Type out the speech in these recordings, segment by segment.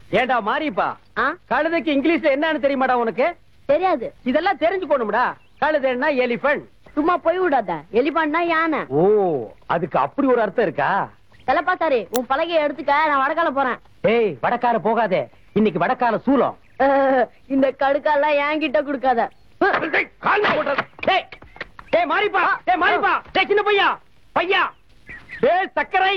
ஏண்டா மாறிப்பா ஆ கழுதைக்கு இங்கிலீஷ்ல என்னன்னு தெரியுமாடா உனக்கு தெரியாது இதெல்லாம் தெரிஞ்சுக்கணும்டா கழுதைன்னா எலிபென்ட் சும்மா போய் விடாத எலிபான்னா யானை ஓ அதுக்கு அப்படி ஒரு அர்த்தம் இருக்கா தலைப்பாத்தாரி உன் பலகைய எடுத்துக்க நான் வடக்கால போறேன் ஏய் வடக்கார போகாதே இன்னைக்கு வடக்கால சூலம் அஹ், இந்த கடுக்காலாம் என்கிட்ட கொடுக்காத டேய், கால்ல போட்டுறது. டேய், டேய், மாறிப்பா டேய், மாறிப்பா டேய், சின்ன பையா பையா டேய் சக்கரை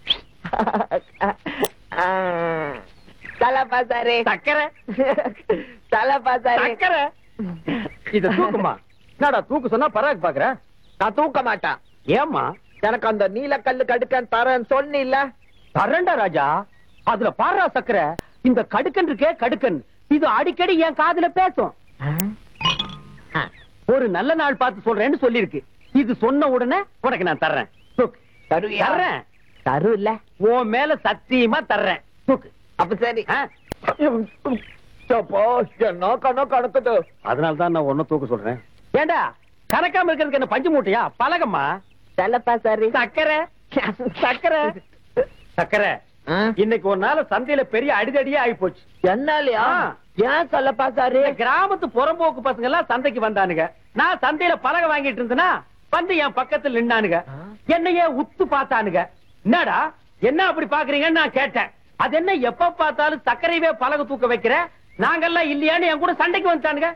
தலைப்பாத்தாரி சக்கரை தலைப்பாத்தாரி சக்கரை இத தூக்குமா என்னடா தூக்கு சொன்னா பராக் பாக்குற நான் தூக்க மாட்டேன் ஏம்மா எனக்கு அந்த நீலக்கல்லு கடுக்கன் தரேன் சொன்னில்ல தரண்டா ராஜா அதுல பாரா சக்கரை இந்த கடுக்கன் இருக்கே கடுக்கன் இது அடிக்கடி என் காதுல பேசும் ஒரு நல்ல நாள் பார்த்து சொல்றேன்னு சொல்லிருக்கு இது சொன்ன உடனே உனக்கு நான் தர்றேன் தூக்கு. தருவியா? தர்றேன் தரு இல்ல உன் மேல சத்தியமா தர்றேன் தூக்கு அப்ப சரி ஆ? அப்போ, என்ன கணக்கு கணக்குது அதனால தான் நான் ஒன்னும் தூக்க சொல்றேன் ஏண்டா கணக்காம இருக்கிறதுக்கு என்ன பஞ்சு மூட்டையா பழகம்மா தலைப்பாத்தாரி சக்கரை சக்கரை சக்கரை ஆ? இன்னைக்கு ஒரு நாள் சந்தையில பெரிய அடிதடியே ஆகி போச்சு என்னாலயா ஆ. ஏன் சொல்லப்பா சாரு இந்த கிராமத்து புறம்போக்கு பசங்க எல்லாம் சந்தைக்கு வந்தானுங்க நான் சந்தையில பலகை வாங்கிட்டு இருந்தேனா வந்து என் பக்கத்துல நின்னானுங்க ஆ. என்னையே உத்து பார்த்தானுங்க என்னடா என்ன அப்படி பாக்குறீங்கன்னு நான் கேட்டேன் அது என்ன எப்ப பார்த்தாலும் சர்க்கரையவே பலகை தூக்க வைக்கிற நாங்கெல்லாம் இல்லையான்னு என் கூட சண்டைக்கு வந்துட்டானுங்க